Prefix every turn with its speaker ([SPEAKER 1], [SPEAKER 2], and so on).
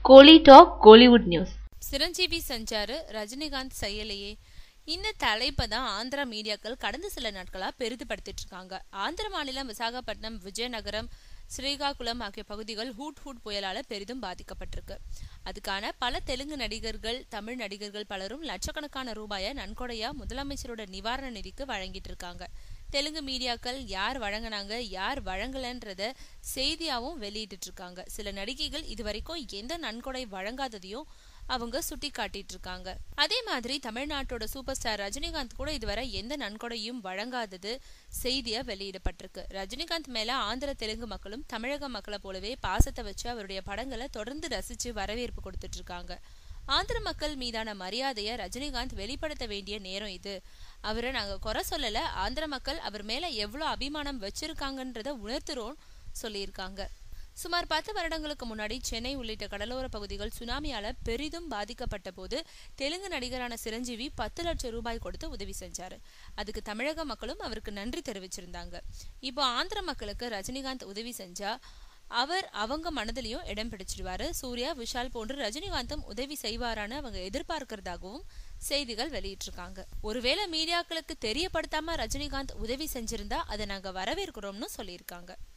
[SPEAKER 1] கோலி talk Kollywood news
[SPEAKER 2] Chiranjeevi செஞ்சாரு ரஜினிகாந்த் செய்யலையே இந்த தலைப்பை தான் ஆந்திரா மீடியாக்கள் கடந்த சில நாட்களா பெரிதுபடுத்திட்டு இருக்காங்க ஆந்திர மாநிலம் விசாகப்பட்டினம் விஜயநகரம் ஸ்ரீகாகுளம் ஆகிய பகுதிகள் ஹூட் ஹூட் புயலால பெரிதும் பாதிக்கப்பட்டிருக்கு அதுக்கான பல தெலுங்கு நடிகர்கள் தமிழ் நடிகர்கள் பலரும் லட்சக்கணக்கான ரூபாயை நன்கொடையா முதலமைச்சரோட நிவாரண நிதிக்கு வழங்கிட்டு இருக்காங்க தெலுங்கு மீடியாக்கள் யார் வழங்கினாங்க யார் வழங்கலன்றத செய்தியாவும் வெளியிட்டு இருக்காங்க சில நடிகைகள் இதுவரைக்கும் எந்த நன்கொடை வழங்காததையும் அவங்க சுட்டி காட்டிட்டு இருக்காங்க அதே மாதிரி தமிழ்நாட்டோட சூப்பர் ஸ்டார் ரஜினிகாந்த் கூட இதுவரை எந்த நன்கொடையும் வழங்காதது செய்தியா வெளியிடப்பட்டிருக்கு ரஜினிகாந்த் மேல ஆந்திர தெலுங்கு மக்களும் தமிழக மக்களை போலவே பாசத்தை வச்சு அவருடைய படங்களை தொடர்ந்து ரசிச்சு வரவேற்பு கொடுத்துட்டு இருக்காங்க ஆந்திர மக்கள் மீதான மரியாதையை ரஜினிகாந்த் வெளிப்படுத்த வேண்டிய நேரம் இது அவரை நாங்க குறை சொல்லல ஆந்திர மக்கள் அவர் மேல எவ்வளவு அபிமானம் வச்சிருக்காங்கன்றத உணர்த்துறோம் சொல்லியிருக்காங்க சுமார் பத்து வருடங்களுக்கு முன்னாடி சென்னை உள்ளிட்ட கடலோர பகுதிகள் சுனாமியால பெரிதும் பாதிக்கப்பட்ட போது தெலுங்கு நடிகரான சிரஞ்சீவி பத்து லட்சம் ரூபாய் கொடுத்து உதவி செஞ்சாரு அதுக்கு தமிழக மக்களும் அவருக்கு நன்றி தெரிவிச்சிருந்தாங்க இப்போ ஆந்திர மக்களுக்கு ரஜினிகாந்த் உதவி செஞ்சா அவர் அவங்க மனதிலையும் இடம் பிடிச்சிடுவாரு சூர்யா விஷால் போன்று ரஜினிகாந்தும் உதவி செய்வாரான்னு அவங்க எதிர்பார்க்கிறதாகவும் செய்திகள் வெளியிட்டிருக்காங்க ஒருவேளை மீடியாக்களுக்கு தெரியப்படுத்தாம ரஜினிகாந்த் உதவி செஞ்சிருந்தா அதை நாங்க வரவேற்கிறோம்னு சொல்லியிருக்காங்க